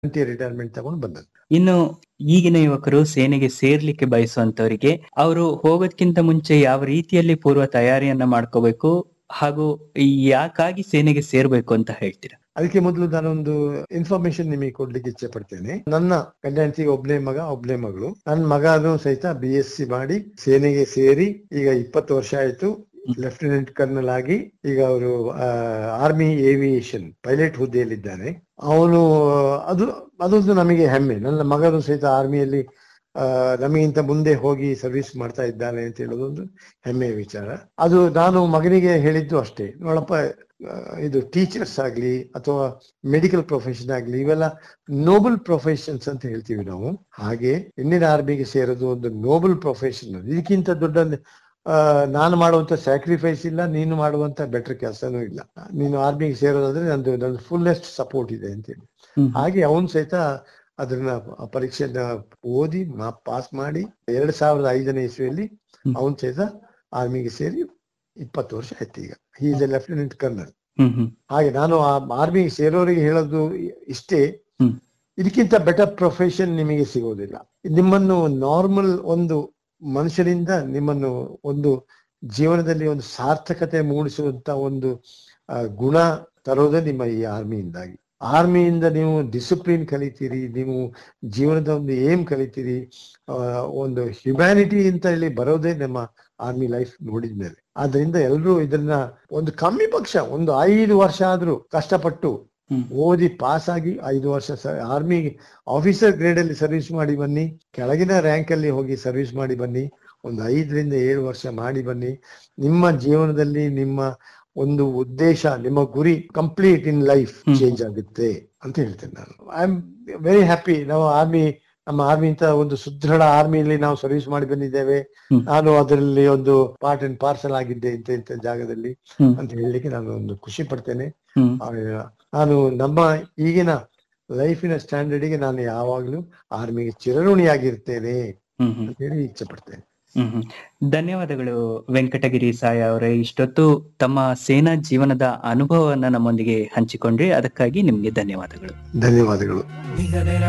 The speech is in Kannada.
ವಾಲಂಟಿಯರ್ ರಿಟೈರ್ಮೆಂಟ್ ತಗೊಂಡು ಬಂದದ್ದು ಇನ್ನು ಈಗಿನ ಯುವಕರು ಸೇನೆಗೆ ಸೇರ್ಲಿಕ್ಕೆ ಬಯಸುವಂತವರಿಗೆ ಅವರು ಹೋಗೋದ್ಕಿಂತ ಮುಂಚೆ ಯಾವ ರೀತಿಯಲ್ಲಿ ಪೂರ್ವ ತಯಾರಿಯನ್ನ ಮಾಡ್ಕೋಬೇಕು ಹಾಗೂ ಯಾಕಾಗಿ ಸೇನೆಗೆ ಸೇರ್ಬೇಕು ಅಂತ ಹೇಳ್ತೀರಾ ಅದಕ್ಕೆ ಮೊದಲು ನಾನೊಂದು ಇನ್ಫಾರ್ಮೇಶನ್ ನಿಮಗೆ ಕೊಡ್ಲಿಕ್ಕೆ ಇಚ್ಛೆ ಪಡ್ತೇನೆ ನನ್ನ ಗಂಡ ಹೆಂಡತಿಗೆ ಒಬ್ನೇ ಮಗ ಒಬ್ನೇ ಮಗಳು ನನ್ನ ಮಗನು ಸಹಿತ ಬಿ ಎಸ್ ಸಿ ಮಾಡಿ ಸೇನೆಗೆ ಸೇರಿ ಈಗ ಇಪ್ಪತ್ತು ವರ್ಷ ಆಯ್ತು ಲೆಫ್ಟಿನೆಂಟ್ ಕರ್ನಲ್ ಆಗಿ ಈಗ ಅವರು ಆರ್ಮಿ ಏವಿಯೇಷನ್ ಪೈಲಟ್ ಹುದ್ದೆಯಲ್ಲಿದ್ದಾನೆ ಅವನು ಅದು ಅದೊಂದು ನಮಗೆ ಹೆಮ್ಮೆ ನನ್ನ ಮಗನು ಸಹಿತ ಆರ್ಮಿಯಲ್ಲಿ ಆ ನಮಗಿಂತ ಮುಂದೆ ಹೋಗಿ ಸರ್ವಿಸ್ ಮಾಡ್ತಾ ಇದ್ದಾನೆ ಅಂತ ಹೇಳೋದೊಂದು ಹೆಮ್ಮೆಯ ವಿಚಾರ ಅದು ನಾನು ಮಗನಿಗೆ ಹೇಳಿದ್ದು ಅಷ್ಟೇ ನೋಡಪ್ಪ ಆ, ಇದು ಟೀಚರ್ಸ್ ಆಗ್ಲಿ ಅಥವಾ ಮೆಡಿಕಲ್ ಪ್ರೊಫೆಷನ್ ಆಗ್ಲಿ ಇವೆಲ್ಲ ನೋಬಲ್ ಪ್ರೊಫೆಷನ್ಸ್ ಅಂತ ಹೇಳ್ತೀವಿ ನಾವು ಹಾಗೆ ಇಂಡಿಯನ್ ಆರ್ಮಿಗೆ ಸೇರೋದು ಒಂದು ನೋಬಲ್ ಪ್ರೊಫೆಷನ್ ಇದಕ್ಕಿಂತ ದೊಡ್ಡ ಆ, ನಾನು ಮಾಡುವಂತ ಸ್ಯಾಕ್ರಿಫೈಸ್ ಇಲ್ಲ ನೀನು ಮಾಡುವಂತ ಬೆಟರ್ ಕೆಲಸನೂ ಇಲ್ಲ ನೀನು ಆರ್ಮಿಗೆ ಸೇರೋದಾದ್ರೆ ನಂದು ನನ್ನ ಫುಲ್ಲೆಸ್ಟ್ ಸಪೋರ್ಟ್ ಇದೆ ಅಂತೇಳಿ ಹಾಗೆ ಅವನು ಸಹಿತ ಅದನ್ನ ಪರೀಕ್ಷೆನ ಓದಿ ಪಾಸ್ ಮಾಡಿ ಎರಡ್ ಸಾವಿರದ ಐದನೇ ಇಸ್ವಿಯಲ್ಲಿ ಹ್ಮ್. ಅವನ್ ಸಹಿತ ಆರ್ಮಿಗೆ ಸೇರಿ ಇಪ್ಪತ್ತು ವರ್ಷ ಆಯ್ತು ಈಗ he is a lieutenant colonel hmm hmm ಹಾಗೆ ನಾನು ಆ ಆರ್ಮಿಗೆ ಸೇರೋರಿಗೆ ಹೇಳೋದು ಇಷ್ಟೇ ಹ್ಮ್. ಇದಕ್ಕಿಂತ ಬೆಟರ್ ಪ್ರೊಫೆಷನ್ ನಿಮಗೆ ಸಿಗೋದಿಲ್ಲ ನಿಮ್ಮನ್ನು ನಾರ್ಮಲ್ ಒಂದು ಮನುಷ್ಯರಿಂದ ನಿಮ್ಮನ್ನು ಒಂದು ಜೀವನದಲ್ಲಿ ಒಂದು ಸಾರ್ಥಕತೆ ಮೂಡಿಸುವಂತ ಒಂದು ಆ, ಗುಣ ತರೋದೇ ನಿಮ್ಮ ಈ ಆರ್ಮಿಯಿಂದಾಗಿ ಆರ್ಮಿಯಿಂದ ನೀವು ಡಿಸಿಪ್ಲಿನ್ ಕಲಿತೀರಿ ನೀವು ಜೀವನದ ಒಂದು ಏಮ್ ಕಲಿತೀರಿ ಆ, ಒಂದು ಹ್ಯುಮ್ಯಾನಿಟಿ ಅಂತ ಹೇಳಿ ಬರೋದೇ ನಮ್ಮ ಆರ್ಮಿ ಲೈಫ್ ನೋಡಿದ್ಮೇಲೆ ಆದ್ರಿಂದ ಎಲ್ಲರೂ ಇದನ್ನ ಒಂದು ಕಮ್ಮಿ ಪಕ್ಷ ಒಂದು ಐದು ವರ್ಷ ಆದ್ರೂ ಕಷ್ಟಪಟ್ಟು ಹ್ಮ್. ಓದಿ ಪಾಸ್ ಆಗಿ ಐದು ವರ್ಷ ಆರ್ಮಿ ಆಫೀಸರ್ ಗ್ರೇಡ್ ಅಲ್ಲಿ ಸರ್ವಿಸ್ ಮಾಡಿ ಬನ್ನಿ ಕೆಳಗಿನ ರ್ಯಾಂಕ್ ಅಲ್ಲಿ ಹೋಗಿ ಸರ್ವಿಸ್ ಮಾಡಿ ಬನ್ನಿ ಒಂದು ಐದರಿಂದ ಏಳು ವರ್ಷ ಮಾಡಿ ಬನ್ನಿ ನಿಮ್ಮ ಜೀವನದಲ್ಲಿ ನಿಮ್ಮ ಒಂದು ಉದ್ದೇಶ ನಿಮ್ಮ ಗುರಿ complete in life hmm. Change ಆಗುತ್ತೆ ಅಂತ ಹೇಳ್ತೇನೆ ನಾನು ಐ ಆಮ್ ವೆರಿ ಹ್ಯಾಪಿ ನಾವು ಆರ್ಮಿ ನಮ್ಮ ಆರ್ಮಿ ಅಂತ ಒಂದು ಸುದೃಢ ಆರ್ಮಿಯಲ್ಲಿ ನಾವು ಸರ್ವಿಸ್ ಮಾಡಿ ಬಂದಿದ್ದೇವೆ ಹ್ಮ್. ನಾನು ಅದರಲ್ಲಿ ಒಂದು ಪಾರ್ಟ್ ಅಂಡ್ ಪಾರ್ಸಲ್ ಆಗಿದ್ದೆ ಇಂಥ ಇಂಥ ಜಾಗದಲ್ಲಿ ಹ್ಮ್. ಅಂತ ಹೇಳಲಿಕ್ಕೆ ನಾನು ಒಂದು ಖುಷಿ ಪಡ್ತೇನೆ ಹ್ಮ್ ಆ, ನಾನು ನಮ್ಮ ಈಗಿನ ಲೈಫಿನ ಸ್ಟ್ಯಾಂಡರ್ಡಿಗೆ ನಾನು ಯಾವಾಗಲೂ ಆರ್ಮಿಗೆ ಚಿರಋಣಿಯಾಗಿರ್ತೇನೆ ಹ್ಮ್ ಹ್ಮ್ ಅಂತ ಹೇಳಿ ಇಚ್ಛೆ ಪಡ್ತೇನೆ ಹ್ಮ್ ಹ್ಮ್. ಧನ್ಯವಾದಗಳು ವೆಂಕಟಗಿರಿ ಸಾಯ ಅವರೇ ಇಷ್ಟೊತ್ತು ತಮ್ಮ ಸೇನಾ ಜೀವನದ ಅನುಭವವನ್ನ ನಮ್ಮೊಂದಿಗೆ ಹಂಚಿಕೊಂಡ್ರಿ ಅದಕ್ಕಾಗಿ ನಿಮ್ಗೆ ಧನ್ಯವಾದಗಳು ಧನ್ಯವಾದಗಳು